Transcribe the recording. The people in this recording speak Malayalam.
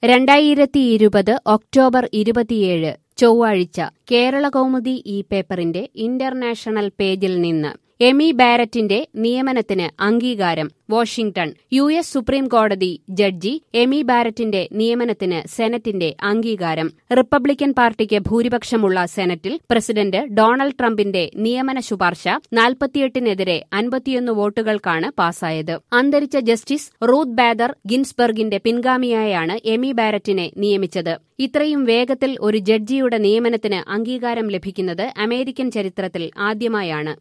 രണ്ടായിരത്തി ഇരുപത് ഒക്ടോബർ ഇരുപത്തിയേഴ് ചൊവ്വാഴ്ച കേരള കൗമുദി ഈ പേപ്പറിന്റെ ഇന്റർനാഷണൽ പേജിൽ നിന്ന് എമി ബാരറ്റിന്റെ നിയമനത്തിന് അംഗീകാരം വാഷിംഗ്ടൺ യു എസ് സുപ്രീം കോടതി ജഡ്ജി എമി ബാരറ്റിന്റെ നിയമനത്തിന് സെനറ്റിന്റെ അംഗീകാരം റിപ്പബ്ലിക്കൻ പാർട്ടിക്ക് ഭൂരിപക്ഷമുള്ള സെനറ്റിൽ പ്രസിഡന്റ് ഡൊണാൾഡ് ട്രംപിന്റെ നിയമന ശുപാർശ നാൽപ്പത്തിയെട്ടിനെതിരെ അൻപത്തിയൊന്ന് വോട്ടുകൾക്കാണ് പാസായത് അന്തരിച്ച ജസ്റ്റിസ് റൂത്ത് ബാദർ ഗിൻസ്ബർഗിന്റെ പിൻഗാമിയായാണ് എമി ബാരറ്റിനെ നിയമിച്ചത് ഇത്രയും വേഗത്തിൽ ഒരു ജഡ്ജിയുടെ നിയമനത്തിന് അംഗീകാരം ലഭിക്കുന്നത് അമേരിക്കൻ ചരിത്രത്തിൽ ആദ്യമായാണ്